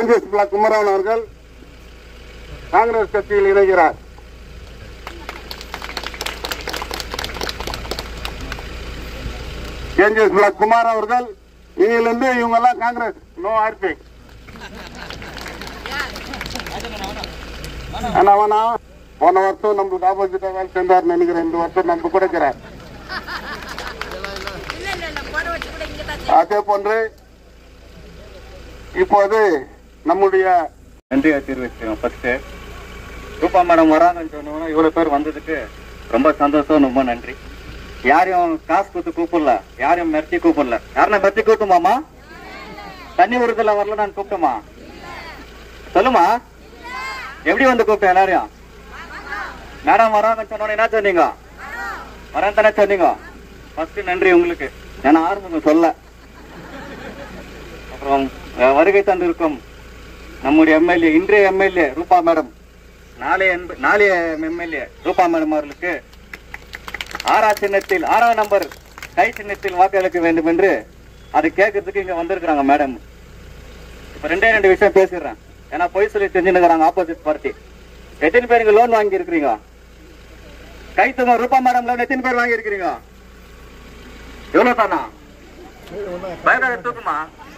Congress black குமரவன் அவர்கள் காங்கிரஸ் கட்சியில் இணைகிறார் கேஞ்சஸ் பிளாக் குமார் அவர்கள் இனியிலிருந்து இவங்க எல்லாம் காங்கிரஸ் நோ ஆர்பி ஆனா வேணா போன வருஷம் நம்மளுக்கு ஆப்போசிட்டா வேலை செஞ்சார் நினைக்கிறேன் இந்த வருஷம் நம்ம கொடுக்கிறார் இல்ல இல்ல இல்ல போட வச்சு கூட இங்க தான் அதே போன்று இப்போது நம்முடைய நன்றி தெரிவிச்சுக்கோங்க ஃபர்ஸ்ட் ரூபா மேடம் வராங்கன்னு சொன்னோம்னா இவ்வளவு பேர் வந்ததுக்கு ரொம்ப சந்தோஷம் ரொம்ப நன்றி யாரையும் காசு கொடுத்து கூப்பிடல யாரையும் மிரட்டி கூப்பிடல யாருன்னா மிரட்டி கூப்பிட்டுமாமா தண்ணி விடுதல வரல நான் கூப்பிட்டோமா சொல்லுமா எப்படி வந்து கூப்பிட்டேன் எல்லாரையும் மேடம் வராங்கன்னு சொன்னோன்னே என்ன சொன்னீங்க வரேன் தானே சொன்னீங்க ஃபர்ஸ்ட் நன்றி உங்களுக்கு ஏன்னா ஆரம்பம் சொல்ல அப்புறம் அஹ், வருகை தந்திருக்கும் நம்முடைய எம்எல்ஏ இன்றைய எம்எல்ஏ ரூபா மேடம் நாளைய என்ப- நாளைய எம்எல்ஏ ரூபா மேடம் அவர்களுக்கு ஆறா சின்னத்தில் ஆறாம் நம்பர் கை சின்னத்தில் வாக்களிக்க வேண்டும் என்று அதை கேட்கறதுக்கு இங்க வந்திருக்கிறாங்க மேடம் இப்ப ரெண்டே ரெண்டு விஷயம் பேசிடுறேன் ஏன்னா பொய் சொல்லி செஞ்சுருக்கிறாங்க ஆப்போசிட் பார்ட்டி எத்தனை பேர் இங்க லோன் வாங்கி இருக்கிறீங்க கை தூங்க ரூபா மேடம் லோன் எத்தனை பேர் வாங்கி இருக்கிறீங்க எவ்வளவு தானா பயக்காத தூக்குமா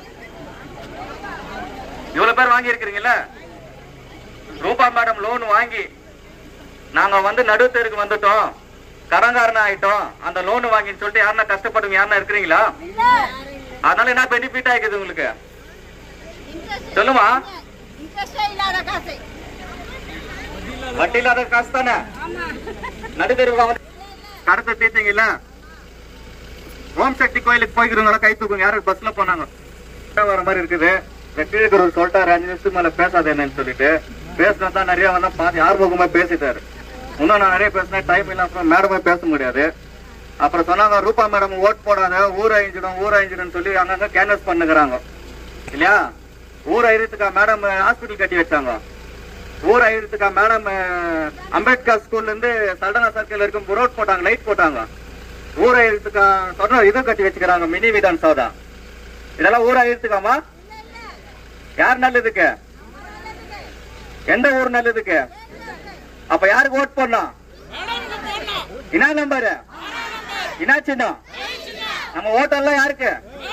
இவ்வளவு பேர் வாங்கி இருக்கிறீங்கல்ல ரூபா மேடம் லோன் வாங்கி நாங்க வந்து நடுத்தருக்கு வந்துட்டோம் கடன்காரன் ஆயிட்டோம் அந்த லோன் வாங்கின்னு சொல்லிட்டு யாருன்னா கஷ்டப்பட்டு யாருன்னா இருக்கிறீங்களா அதனால என்ன பெனிஃபிட் ஆயிக்குது உங்களுக்கு சொல்லுமா இன்ட்ரெஸ்டே இல்லாத காசு வட்டி இல்லாத காசு தானே நடுத்தருக்கு வந்து கடத்த தீர்த்தீங்கல்ல ஓம் சக்தி கோயிலுக்கு போய்க்கிறவங்க கை தூக்குங்க யாரும் பஸ்ல போனாங்க வர மாதிரி இருக்குது இந்த கீழக்கிறவர் சொல்லிட்டாரு அஞ்சு நிமிஷத்துக்கு மேல பேசாத என்னன்னு சொல்லிட்டு பேசினா தான் நிறைய வந்தா பாதி ஆர்வகமா பேசிட்டாரு இன்னும் நான் நிறைய பேசினேன் டைம் இல்ல அப்புறம் மேடமே பேச முடியாது அப்புறம் சொன்னாங்க ரூபா மேடம் ஓட் போடாத ஊர் அழிஞ்சிடும் ஊர் அழிஞ்சிடும் சொல்லி அங்கங்க கேன்வஸ் பண்ணுகிறாங்க இல்லையா ஊர் அழிறதுக்கா மேடம் ஹாஸ்பிட்டல் கட்டி வச்சாங்க ஊர் அழிறதுக்கா மேடம் அம்பேத்கர் ஸ்கூல்ல இருந்து சல்டனா சர்க்கிள் இருக்கும் ரோட் போட்டாங்க லைட் போட்டாங்க ஊர் அழிறதுக்கா சொன்ன இது கட்டி வச்சுக்கிறாங்க மினி விதான் சௌதா இதெல்லாம் ஊர் அழிறதுக்காமா யார் நல்லதுக்கு எந்த ஊர் நல்லதுக்கு அப்ப யாருக்கு ஓட் போடலாம் என்ன நம்பர் என்ன சின்னம் நம்ம ஓட்டெல்லாம் யாருக்கு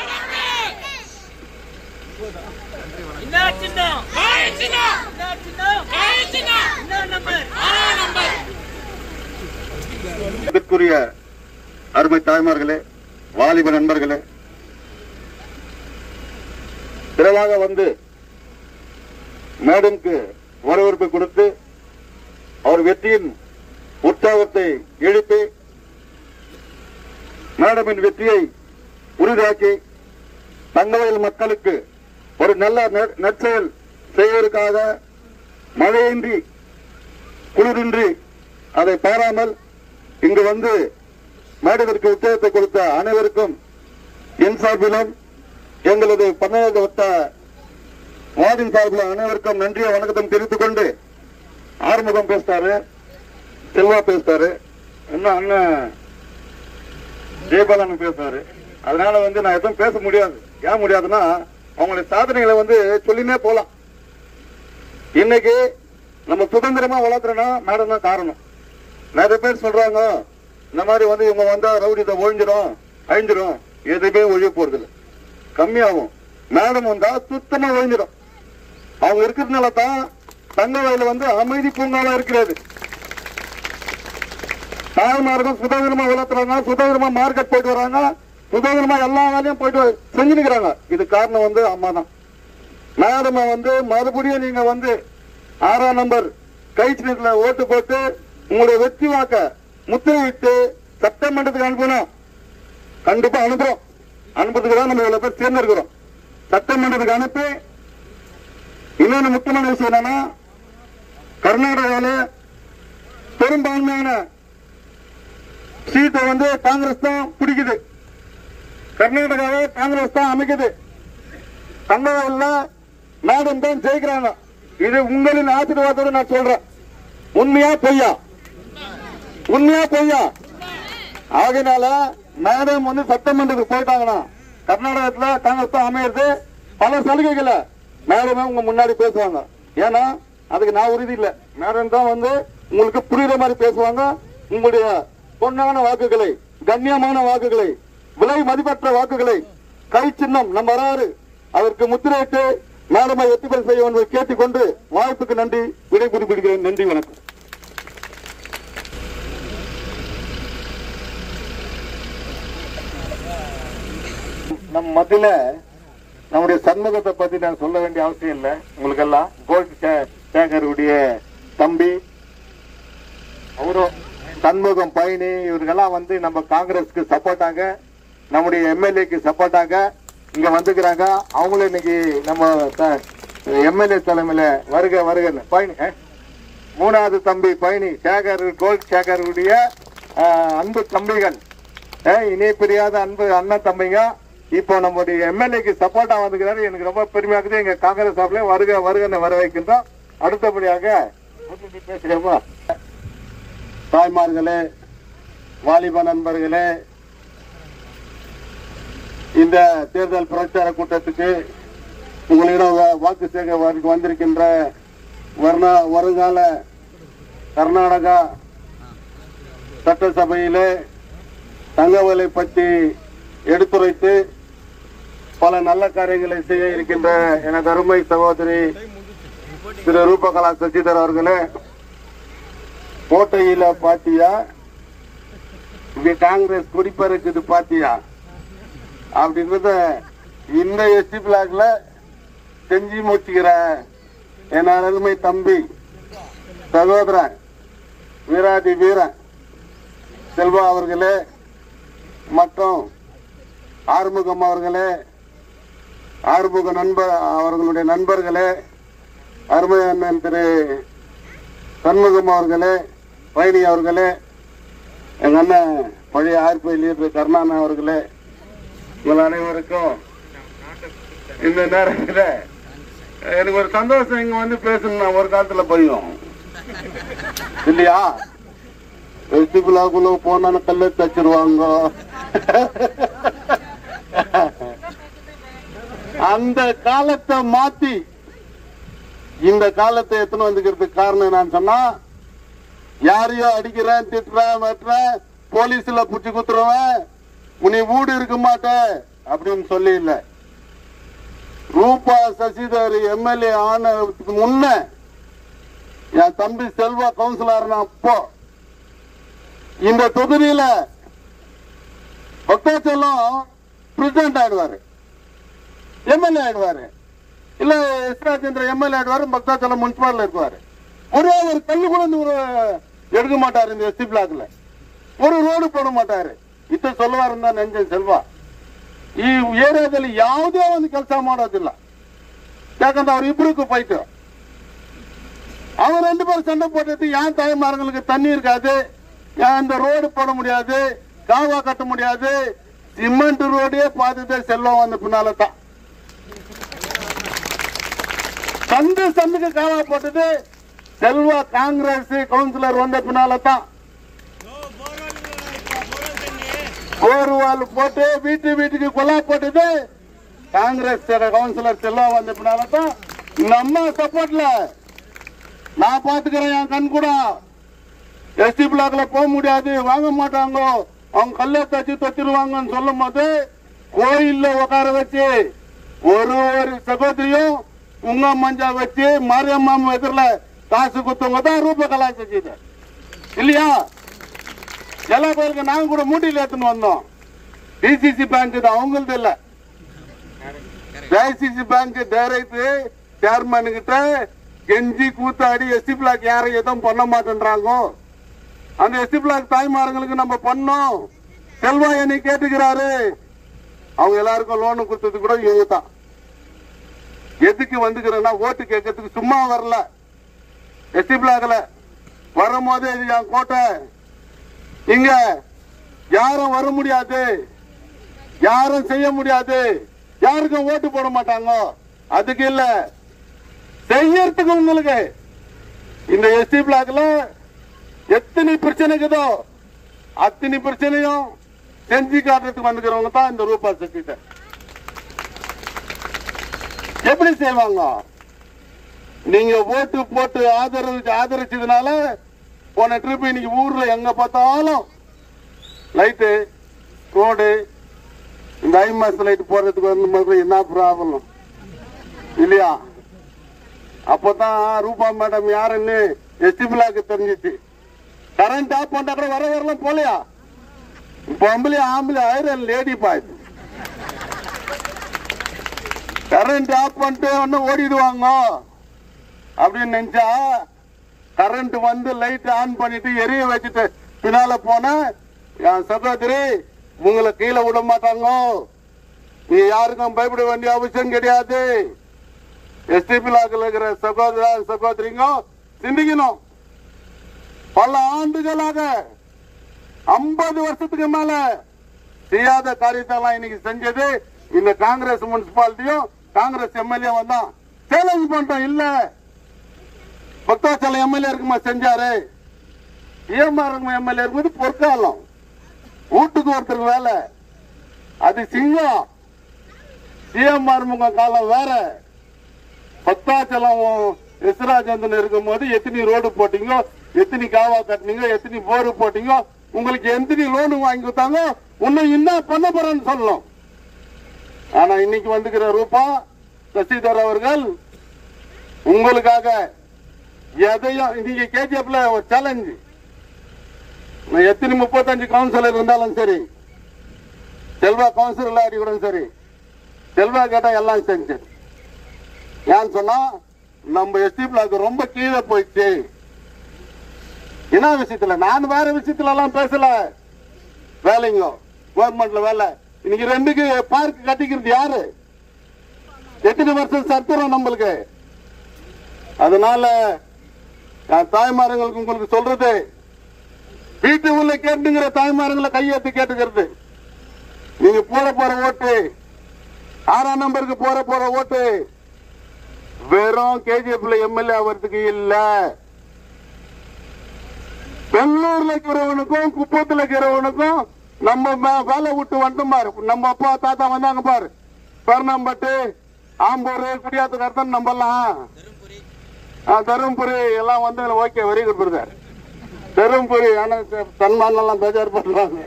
இதற்குரிய அருமை தாய்மார்களே வாலிப நண்பர்களே திரளாக வந்து மேடம்க்கு வரவேற்பு கொடுத்து அவர் வெற்றியின் உற்சாகத்தை எழுப்பி மேடமின் வெற்றியை உறுதியாக்கி தங்கவயல் மக்களுக்கு ஒரு நல்ல நெ- நற்செயல் செய்வதற்காக மழையின்றி குளிரின்றி அதை பாராமல் இங்கு வந்து மேடத்திற்கு உத்தேசத்தை கொடுத்த அனைவருக்கும் என் சார்பிலும் எங்களது பன்னெண்டு வட்ட வார்டின் சார்பில் அனைவருக்கும் நன்றிய வணக்கத்தையும் தெரிவித்துக் கொண்டு ஆறுமுகம் பேசிட்டாரு செல்வா பேசிட்டாரு இன்னும் அண்ணன் ஜெயபாலன் பேசுறாரு அதனால வந்து நான் எதுவும் பேச முடியாது ஏன் முடியாதுன்னா அவங்களுடைய சாதனைகளை வந்து சொல்லினே போலாம் இன்னைக்கு நம்ம சுதந்திரமா வளர்த்துறோம்னா மேடம் தான் காரணம் நிறைய பேர் சொல்றாங்க இந்த மாதிரி வந்து இவங்க வந்தா ரவுடித்தை ஒழிஞ்சிரும் அழிஞ்சிரும் எதுவுமே ஒழிய போறது இல்ல கம்மியாகும் மேடம் வந்தா சுத்தமா ஒழிஞ்சிடும் அவங்க இருக்கிறதுனால தான் தங்க வயல வந்து அமைதி பூங்காவா இருக்கிறது தாய்மார்கள் சுதந்திரமா வளர்த்துறாங்க சுதந்திரமா மார்க்கெட் போயிட்டு வராங்க சுதந்திரமா எல்லா வேலையும் போயிட்டு செஞ்சுக்கிறாங்க இது காரணம் வந்து அம்மா தான் மேடம வந்து மறுபடியும் நீங்க வந்து ஆறாம் நம்பர் கை சின்னத்துல ஓட்டு போட்டு உங்களுடைய வெற்றி வாக்க முத்திரையிட்டு சட்டமன்றத்துக்கு அனுப்பணும் கண்டிப்பா அனுப்புறோம் அனுப்புறதுக்கு தான் நம்ம இவ்வளவு பேர் சேர்ந்திருக்கிறோம் சட்டமன்றத்துக்கு அனுப்பி இன்னொன்னு முக்கியமான விஷயம் என்னன்னா கர்நாடகாவில பெரும்பான்மையான சீட்டை வந்து காங்கிரஸ் தான் பிடிக்குது கர்நாடகாவை காங்கிரஸ் தான் அமைக்குது தங்கவல்ல மேடம் தான் ஜெயிக்கிறாங்க இது உங்களின் ஆசீர்வாதத்தோட நான் சொல்றேன் உண்மையா பொய்யா உண்மையா பொய்யா ஆகையினால மேடம் வந்து சட்டமன்றத்துக்கு போயிட்டாங்கன்னா கர்நாடகத்துல காங்கிரஸ் தான் அமையிறது பல சலுகைகளை மேடமே உங்க முன்னாடி பேசுவாங்க ஏன்னா அதுக்கு நான் உறுதி இல்ல மேடம் தான் வந்து உங்களுக்கு புரியுற மாதிரி பேசுவாங்க உங்களுடைய பொன்னான வாக்குகளை கண்ணியமான வாக்குகளை விலை மதிப்பற்ற வாக்குகளை கை சின்னம் நம்ம வராறு அதற்கு முத்திரையிட்டு மேடமை வெற்றி பெற செய்ய என்பதை கேட்டுக்கொண்டு வாய்ப்புக்கு நன்றி விடை குறிப்பிடுகிறேன் நன்றி வணக்கம் நம் மத்தியில நம்முடைய சண்முகத்தை பத்தி நான் சொல்ல வேண்டிய அவசியம் இல்லை உங்களுக்கு எல்லாம் கோல்டு சேகருடைய தம்பி அவரும் சண்முகம் பயணி இவர்களெல்லாம் வந்து நம்ம காங்கிரஸ்க்கு சப்போர்ட்டாங்க நம்முடைய எம்எல்ஏக்கு சப்போர்ட்டாங்க இங்க வந்துக்கிறாங்க அவங்களும் இன்னைக்கு நம்ம எம்எல்ஏ தலைமையில வருக வருகன்னு பயணி அஹ், மூணாவது தம்பி பயணி சேகர் கோல்ட் சேகருடைய அஹ், அன்பு தம்பிகள் அஹ், இணை பிரியாத அன்பு அண்ணன் தம்பிங்க இப்போ நம்முடைய எம்எல்ஏக்கு சப்போர்ட்டா வந்துக்கிறாரு எனக்கு ரொம்ப பெருமையா இருக்குது எங்க காங்கிரஸ் சார்பிலே வருக வருகன்னு வர வைக்கின்றோம் அடுத்தபடியாக பேசுறேப்பா தாய்மார்களே வாலிப நண்பர்களே இந்த தேர்தல் பிரச்சார கூட்டத்துக்கு உங்களிடம் வா- வாக்கு சேகரிக்க வந்திருக்கின்ற வர்ண வருங்கால கர்நாடகா சட்டசபையிலே தங்கவலை பற்றி எடுத்துரைத்து பல நல்ல காரியங்களை செய்ய இருக்கின்ற எனது அருமை சகோதரி திரு ரூபகலா சசிதர் அவர்களே கோட்டையில பாத்தியா இங்க காங்கிரஸ் குடிப்பறக்குது பாத்தியா அப்படின்றத இந்த எஸ்டி பிளாக்ல செஞ்சு முடிச்சுக்கிற என் அருமை தம்பி சகோதரன் வீராதி வீரன் செல்வா அவர்களே மற்றும் ஆறுமுகம் அவர்களே ஆறுமுக நண்பர் அவர்களுடைய நண்பர்களே அருமை அண்ணன் திரு சண்முகம் அவர்களே பயணி அவர்களே எங்க அண்ணன் பழைய ஆர்பி லீடர் கருணாண்ணா அவர்களே உங்கள் அனைவருக்கும் இந்த நேரத்தில் எனக்கு ஒரு சந்தோஷம் இங்க வந்து பேசணும் நான் ஒரு காலத்துல பயம் இல்லையா வெஸ்டிபுலாக்குள்ள போனான கல்ல தச்சிருவாங்க அந்த காலத்தை மாத்தி இந்த காலத்தை எத்தனை வந்துக்கிறதுக்கு காரணம் நான் சொன்னா யாரையோ அடிக்கிறேன் திட்டுறேன் வெட்டுறேன் போலீஸ்ல புடிச்சு குத்துறவன் உன்னை வீடு இருக்க மாட்ட அப்படின்னு சொல்லி இல்ல ரூபா சசிதர் எம்எல்ஏ ஆனதுக்கு முன்ன என் தம்பி செல்வா கவுன்சிலர் அப்போ இந்த தொகுதியில பக்தாச்சலம் பிரசிடண்ட் ஆயிடுவாரு எம்எல்ஏ ஆயிடுவாரு இல்ல எஸ் ராஜேந்திர எம்எல்ஏ ஆயிடுவாரு பக்தாச்சலம் முனிசிபாலில் இருப்பாரு ஒரே ஒரு கல்லு கூட இந்த ஒரு எடுக்க மாட்டாரு இந்த எஸ்டி பிளாக்ல ஒரு ರೋಡ್ போட ಮಾಟಾರೆ ಇತ್ತ ಸೊಲ್ವಾರಿಂದ ನೆಂಜನ್ ಸೆಲ್ವ ಈ ಏರಿಯಾದಲ್ಲಿ ಯಾವುದೇ ಒಂದು ಕೆಲಸ ಮಾಡೋದಿಲ್ಲ ಯಾಕಂದ್ರೆ ಅವ್ರ ಇಬ್ಬರಿಗೂ ಫೈಟ್ அவன் ரெண்டு பேரும் சண்டை போட்டது ஏன் தாய்மார்களுக்கு தண்ணி இருக்காது ஏன் இந்த ரோடு போட முடியாது காவா கட்ட முடியாது சிமெண்ட் ரோடே பார்த்துட்டு செல்வம் வந்த பின்னால தான் சந்து சந்துக்கு காவா போட்டது செல்வா காங்கிரஸ் கவுன்சிலர் வந்த பின்னால தான் போர்வால் போட்டு வீட்டு வீட்டுக்கு கொல்லா போட்டது காங்கிரஸ் கவுன்சிலர் செல்வா வந்த பின்னால தான் நம்ம சப்போர்ட்ல நான் பாத்துக்கிறேன் என் கண் கூட எஸ்டி பிளாக்ல போக முடியாது வாங்க மாட்டாங்க அவங்க கல்ல தச்சு தச்சிருவாங்கன்னு சொல்லும் போது கோயில்ல உட்கார வச்சு ஒரு ஒரு சகோதரியும் உங்க மஞ்சா வச்சு மாரியம்மா எதிரில காசு குத்தவங்க தான் ரூப கலாச்சாரம் இல்லையா எல்லா பேருக்கு நாங்க கூட மூட்டையில் எடுத்துன்னு வந்தோம் டிசிசி பேங்க் இது அவங்களது இல்ல டிசிசி பேங்க் டைரக்டர் சேர்மன் கிட்ட கெஞ்சி கூத்தாடி எஸ்டி பிளாக் யாரும் எதுவும் பண்ண மாட்டேன்றாங்க அந்த எஸ்டி பிளாக் தாய்மார்களுக்கு நம்ம பண்ணோம் செல்வா என்னை கேட்டுக்கிறாரு அவங்க எல்லாருக்கும் லோனு கொடுத்தது கூட இவங்க தான் எதுக்கு வந்துக்கிறேன்னா ஓட்டு கேட்கறதுக்கு சும்மா வரல எஸ்டி பிளாக்ல வரும்போது இது என் கோட்டை இங்க யாரும் வர முடியாது யாரும் செய்ய முடியாது யாருக்கும் ஓட்டு போட மாட்டாங்க அதுக்கு இல்ல செய்யறதுக்கு உங்களுக்கு இந்த எஸ்டி பிளாக்ல எத்தனை பிரச்சனை இருக்குதோ அத்தனை பிரச்சனையும் செஞ்சு காட்டுறதுக்கு வந்துக்கிறவங்க தான் இந்த ரூபா சக்திட்ட எப்படி செய்வாங்க நீங்க ஓட்டு போட்டு ஆதரவு ஆதரிச்சதுனால போன ட்ரிப் இன்னைக்கு ஊர்ல எங்க பார்த்தாலும் லைட்டு ரோடு இந்த ஐ மாச லைட் போடுறதுக்கு வந்து முதல்ல என்ன ப்ராப்ளம் இல்லையா அப்பதான் ரூபா மேடம் யாருன்னு எஸ்டி பிளாக்கு தெரிஞ்சிச்சு கரண்ட் ஆஃப் பண்ணா கூட வர வரலாம் போலையா பொம்பளை ஆம்பளை ஆயிரம் லேடி பாய் கரண்ட் ஆஃப் பண்ணிட்டு ஒன்னும் ஓடிடுவாங்க அப்படின்னு நினைச்சா கரண்ட் வந்து லைட் ஆன் பண்ணிட்டு எரிய வச்சுட்டு பின்னால போன என் சகோதரி உங்களை கீழே விட மாட்டாங்க நீ யாருக்கும் பயப்பட வேண்டிய அவசியம் கிடையாது எஸ்டிபி லாக்கில் இருக்கிற சகோதர சகோதரிங்க சிந்திக்கணும் பல ஆண்டுகளாக ஐம்பது வருஷத்துக்கு மேல செய்யாத காரியத்தெல்லாம் இன்னைக்கு செஞ்சது இந்த காங்கிரஸ் முனிசிபாலிட்டியும் காங்கிரஸ் எம்எல்ஏ வந்தான் சேலஞ்ச் பண்றோம் இல்ல பக்தாச்சலம் எம்எல்ஏ இருக்குமா செஞ்சாரு ஏமாறு எம்எல்ஏ இருக்கும்போது பொற்காலம் வீட்டுக்கு ஒருத்தருக்கு வேலை அது சிங்கம் சிஎம்ஆர் முக காலம் வேற பக்தாச்சலம் எஸ்ராஜந்தன் இருக்கும்போது எத்தனை ரோடு போட்டீங்க எத்தனை காவா கட்டினீங்க எத்தனை போர் போட்டீங்க உங்களுக்கு எத்தனை லோனு வாங்கி கொடுத்தாங்க இன்னும் என்ன பண்ண போறேன்னு சொல்லணும் ஆனா இன்னைக்கு வந்துக்கிற ரூபா சசிதர் அவர்கள் உங்களுக்காக எதையும் நீங்க கேஜிஎஃப்ல ஒரு சேலஞ்சு நான் எத்தனை முப்பத்தஞ்சு கவுன்சிலர் இருந்தாலும் சரி செல்வா கவுன்சிலர் ஆடி கூட சரி செல்வா கேட்டா எல்லாம் செஞ்சு ஏன்னு சொன்னா நம்ம எஸ்டி பிளாக் ரொம்ப கீழே போயிடுச்சு என்ன விஷயத்துல நான் வேற விஷயத்துல எல்லாம் பேசல வேலைங்க கவர்மெண்ட்ல வேலை இன்னைக்கு ரெண்டுக்கு பார்க் கட்டிக்கிறது யாரு எத்தனை வருஷம் சத்திரம் நம்மளுக்கு அதனால நான் தாய்மார்களுக்கு உங்களுக்கு சொல்றது வீட்டு உள்ள கேட்டுங்கிற தாய்மார்களை கையெழுத்து கேட்டுக்கிறது நீங்க போற போற ஓட்டு ஆறாம் நம்பருக்கு போற போற ஓட்டு வெறும் கேஜிஎஃப்ல எம்எல்ஏ ஆகிறதுக்கு இல்ல பெங்களூர்ல இருக்கிறவனுக்கும் குப்பத்துல இருக்கிறவனுக்கும் நம்ம மே- வேலை விட்டு வந்துட்டோம் பாரு நம்ம அப்பா தாத்தா வந்தாங்க பாரு பெருநம்பட்டு ஆம்பூர் குடியாத்துக்கு அர்த்தம் நம்பலாம் ஆ, தருமபுரி எல்லாம் வந்து okay very good brother Dharmapuri ஆனா சன்மானம் எல்லாம் பேஜார் பண்றாங்க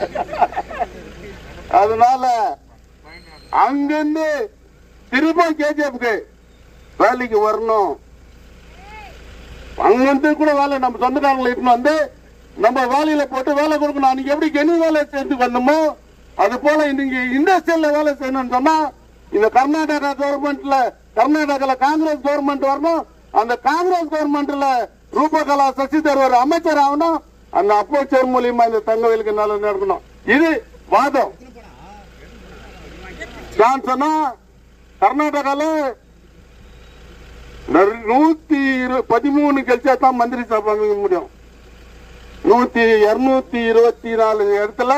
அதனால அங்கிருந்து திரும்ப கேஜிஎஃப்க்கு வேலைக்கு வரணும் அங்கிருந்து கூட வேலை நம்ம சொந்தக்காரங்களை இட்டுன்னு வந்து நம்ம வேலையில போட்டு வேலை கொடுக்கணும் அன்னைக்கு எப்படி கெனி வேலை செஞ்சு வந்தோமோ அது போல இன்னைக்கு இண்டஸ்ட்ரியல்ல வேலை செய்யணும்னு சொன்னா இந்த கர்நாடகா கவர்மெண்ட்ல கர்நாடகால காங்கிரஸ் கவர்மெண்ட் வரணும் அந்த காங்கிரஸ் கவர்மெண்ட்ல ரூபகலா சசிதர் ஒரு அமைச்சர் ஆகணும் அந்த அப்போச்சர் மூலியமா இந்த தங்கவேலுக்கு நல்ல நடக்கணும் இது வாதம் நான் சொன்னா கர்நாடகால நறு- நூத்தி இரு பதிமூணு கழிச்சா தான் மந்திரி சபை அமைக்க முடியும் நூத்தி இருநூத்தி இருபத்தி நாலு இடத்துல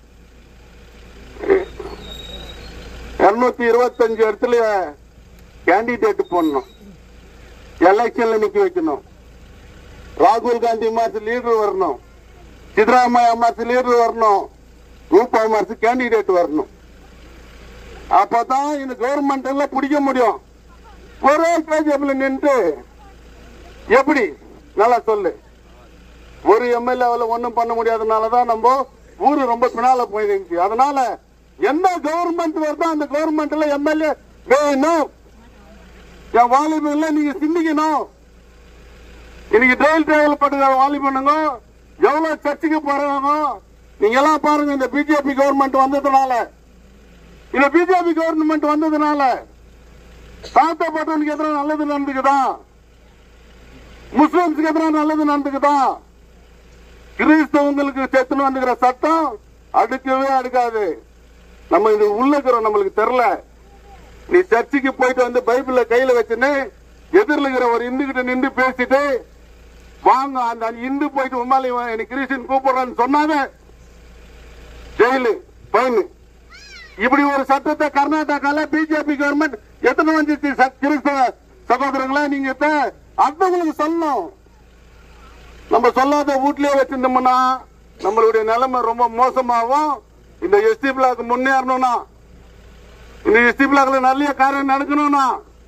இருநூத்தி இருபத்தஞ்சு இடத்துல கேண்டிடேட் போடணும் எலெக்ஷன்ல நிக்க வைக்கணும் ராகுல் காந்தி மாசு லீடர் வரணும் சித்தராமையா மாசு லீடர் வரணும் ரூபா மாசு கேண்டிடேட் வரணும் அப்பதான் இந்த கவர்மெண்ட் எல்லாம் பிடிக்க முடியும் ஒரே கேஜிஎம்ல நின்று எப்படி நல்லா சொல்லு ஒரு எம்எல்ஏவில் ஒண்ணும் பண்ண முடியாதனாலதான் நம்ம ஊரு ரொம்ப பின்னால போயிருந்துச்சு அதனால எந்த கவர்மெண்ட் வருதோ அந்த கவர்மெண்ட்ல எம்எல்ஏ வேணும் என் வாலிபன்ல நீங்க சிந்திக்கணும் இன்னைக்கு டெயில் டிரைவல் படுகிற வாலிபனுங்க எவ்வளவு சர்ச்சுக்கு போறாங்க நீங்க எல்லாம் பாருங்க இந்த பிஜேபி கவர்மெண்ட் வந்ததுனால இந்த பிஜேபி கவர்மெண்ட் வந்ததுனால தாழ்த்தப்பட்டவனுக்கு எதிராக நல்லது நடந்துக்குதா முஸ்லிம்ஸுக்கு எதிராக நல்லது நடந்துக்குதா கிறிஸ்தவங்களுக்கு செத்துன்னு வந்துக்கிற சட்டம் அடுக்கவே அடுக்காது நம்ம இது உள்ள இருக்கிறோம் நம்மளுக்கு தெரியல நீ சர்ச்சுக்கு போயிட்டு வந்து பைபிள கையில வச்சுன்னு எதிரில் இருக்கிற ஒரு இந்து கிட்ட நின்று பேசிட்டு வாங்க அந்த இந்து போயிட்டு உமாலி எனக்கு கிறிஸ்டின் கூப்பிடுறான்னு சொன்னாங்க ஜெயிலு ஃபைனு இப்படி ஒரு சட்டத்தை கர்நாடகால பிஜேபி கவர்மெண்ட் எத்தனை வந்துச்சு ச- கிறிஸ்தவ சகோதரங்களா நீங்க இப்ப அடுத்தவங்களுக்கு சொல்லணும் நம்ம சொல்லாத வீட்லயே வச்சிருந்தோம்னா நம்மளுடைய நிலைமை ரொம்ப மோசமாகும் இந்த எஸ்டி பிளாக் முன்னேறணும்னா இந்த எஸ்டி பிளாக்ல நல்ல காரியம் நடக்கணும்னா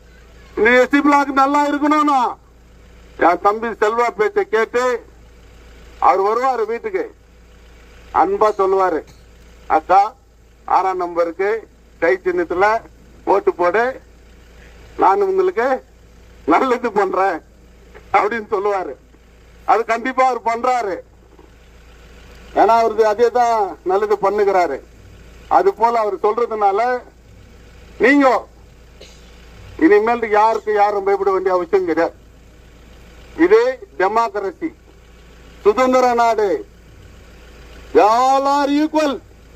இந்த எஸ்டி பிளாக் நல்லா இருக்கணும்னா என் தம்பி செல்வா பேச்சை கேட்டு அவர் வருவாரு வீட்டுக்கு அன்பா சொல்லுவாரு அக்கா ஆறாம் நம்பருக்கு கை சின்னத்துல ஓட்டு போடு நான் உங்களுக்கு நல்லது பண்றேன் அப்படின்னு சொல்லுவாரு அது கண்டிப்பா அவர் பண்றாரு ஏன்னா அவருக்கு அதே தான் நல்லது பண்ணுகிறாரு அது போல அவர் சொல்றதுனால நீங்க இனிமேல் யாருக்கு யாரும் பயப்பட வேண்டிய அவசியம் கிடையாது இது டெமோக்ரசி சுதந்திர நாடு யார் ஈக்குவல்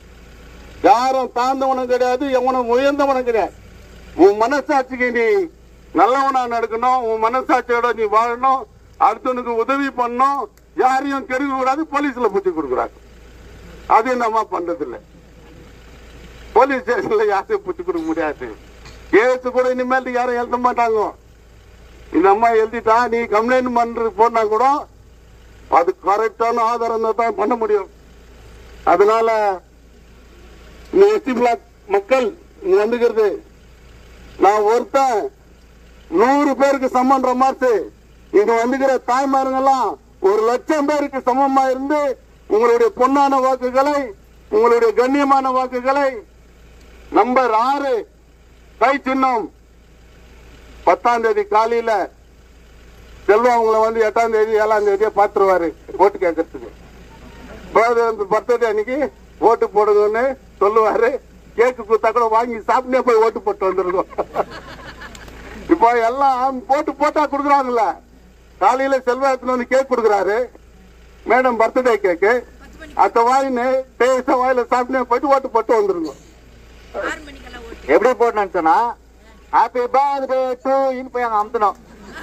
யாரும் தாழ்ந்தவனும் கிடையாது எவனும் உயர்ந்தவனும் கிடையாது உன் மனசாட்சிக்கு நீ நல்லவனா நடக்கணும் உன் மனசாட்சியோட நீ வாழணும் அடுத்தவனுக்கு உதவி பண்ணணும் யாரையும் கெடுக்க கூடாது போலீஸ்ல பூச்சி கொடுக்குறாங்க அது நம்ம பண்றது இல்ல போலீஸ் ஸ்டேஷன்ல யாரையும் பூச்சி கொடுக்க முடியாது கேஸ் கூட இனிமேல் யாரும் எழுத மாட்டாங்க இந்த அம்மா எழுதிட்டா நீ கம்ப்ளைண்ட் பண்றது போனா கூட அது கரெக்டான ஆதாரம் இருந்தா தான் பண்ண முடியும் அதனால இந்த எஸ்டி பிளாக் மக்கள் இங்க வந்துக்கிறது நான் ஒருத்தன் நூறு பேருக்கு சமன்ற மாதிரி இங்க வந்துக்கிற தாய்மாருங்க எல்லாம் ஒரு லட்சம் பேருக்கு சமமா இருந்து உங்களுடைய பொன்னான வாக்குகளை உங்களுடைய கண்ணியமான வாக்குகளை நம்பர் ஆறு கை சின்னம் பத்தாம் தேதி காலையில செல்வம் உங்களை வந்து எட்டாம் தேதி ஏழாம் தேதியா பாத்துருவாரு ஓட்டு கேட்கறதுக்கு பர்த்டே அன்னைக்கு ஓட்டு போடுங்கன்னு சொல்லுவாரு கேக்கு குத்தா கூட வாங்கி சாப்பிட்டே போய் ஓட்டு போட்டு வந்துருக்கோம் இப்போ எல்லாம் போட்டு போட்டா குடுக்குறாங்கல்ல காலையில செல்வத்துல வந்து கேக் கொடுக்குறாரு மேடம் பர்த்டே கேக்கு அத்த வாயின்னு டேஸ்ட வாயில சாப்பிட்டே போயிட்டு ஓட்டு போட்டு வந்துருங்க ஆறு மணிக்கெல்லாம் ஓட்டு எப்படி போடணும்னு சொன்னா ஹாப்பி பர்த்டே டு இன் போய் அங்க அமுத்தணும்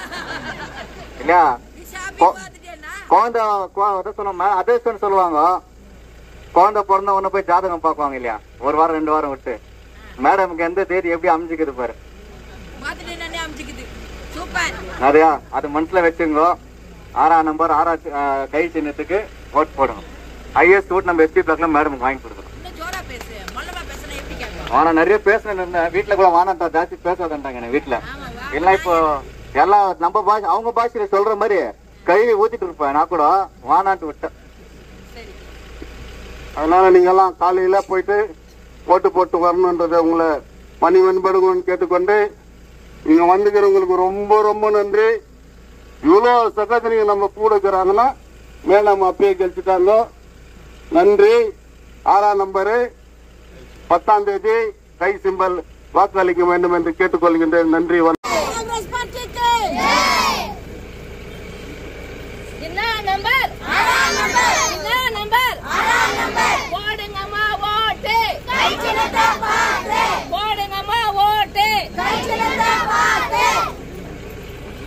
இல்லையா நீ ஷாப்பிங் போ- பார்த்துட்டேன்னா குழந்தை கு- அதை சொன்னோம் அதிர்ஷ்டம்னு சொல்லுவாங்க குழந்தை பிறந்த உடனே போய் ஜாதகம் பார்க்குவாங்க இல்லையா ஒரு வாரம் ரெண்டு வாரம் விட்டு மேடமுக்கு எந்த தேதி எப்படி அமைஞ்சுக்குது பாரு பார்த்துட்டு நானே அமைச்சுக்குது சூப்பர் நிறையா அது மனசுல வச்சுங்க ஆறாம் நம்பர் ஆறாம் சி- ஆ, கை சின்னத்துக்கு ஓட் போடணும் ஹையஸ்ட் ஓட் நம்ம எஸ்பி பிளாக்ல மேடமுக்கு வாங்கி கொடுக்கணும் இன்னும் ஜோரா பேசு மொல்லமா பேசுனா எப்படி கேட்கும் ஆனா நிறைய பேசணும் வீட்டுல கூட வானாட்டா ஜாஸ்தி பேசாதன்ட்டாங்க என்ன வீட்டுல ஆமா வா இல்ல இப்போ எல்லாம் நம்ம பாஷை அவங்க பாஷையில சொல்ற மாதிரி கழுவி ஊத்திட்டு இருப்பேன் நான் கூட வானாட்டு விட்டேன் சரி அதனால நீங்க எல்லாம் காலையில போயிட்டு ஓட்டு போட்டு வரணுன்றதை உங்களை பணி வெண்படுங்கன்னு கேட்டுக்கொண்டு இங்க வந்துக்கிறவங்களுக்கு ரொம்ப ரொம்ப நன்றி இவ்வளவு சகோதரிங்க நம்ம கூட இருக்கிறாங்கன்னா மேல நம்ம அப்பயே கழிச்சுட்டாங்க நன்றி ஆறாம் நம்பரு பத்தாம் தேதி கை சிம்பல் வாக்களிக்க வேண்டும் என்று கேட்டுக்கொள்கின்றேன் நன்றி வணக்கம் காங்கிரஸ் பார்ட்டிக்கு என்ன நம்பர் ஆறாம் நம்பர்